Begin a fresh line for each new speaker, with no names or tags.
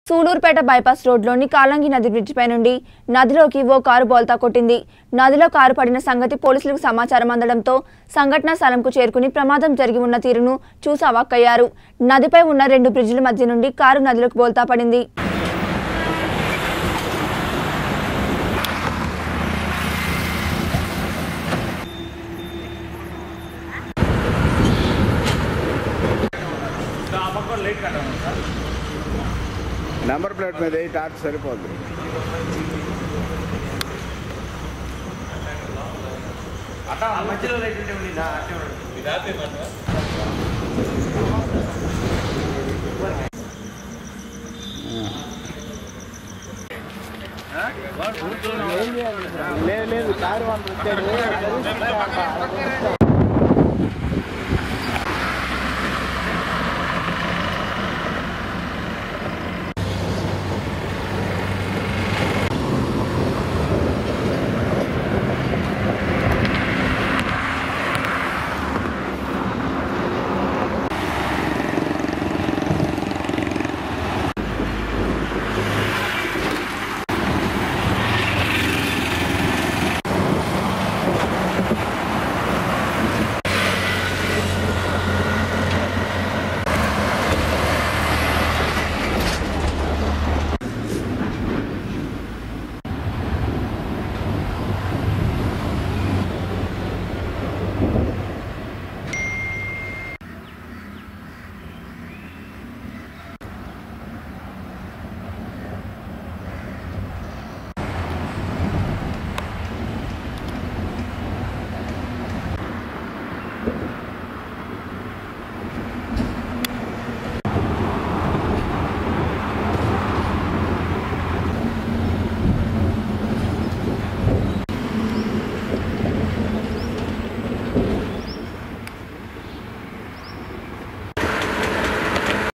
Sullurpeta bypass రోడ్లోని కాలంగి నది బ్రిడ్జిపై నుండి నదిలోకి ఓ కారు బోల్తా కొట్టింది నదిలో కారు పడిన సంగతి పోలీసులకు సమాచారం అందడంతో సంఘటనా స్థలంకు చేరుకుని ప్రమాదం జరిగి ఉన్న తీరును చూసి అవాక్కయ్యారు నదిపై ఉన్న రెండు బ్రిడ్జిల మధ్య నుండి కారు నదిలోకి బోల్తా పడింది
నెంబర్ ప్లేట్ మీద ఎయిట్ ఆర్ట్ సరిపోద్ది లేదు లేదు కారు వాళ్ళు వచ్చాడు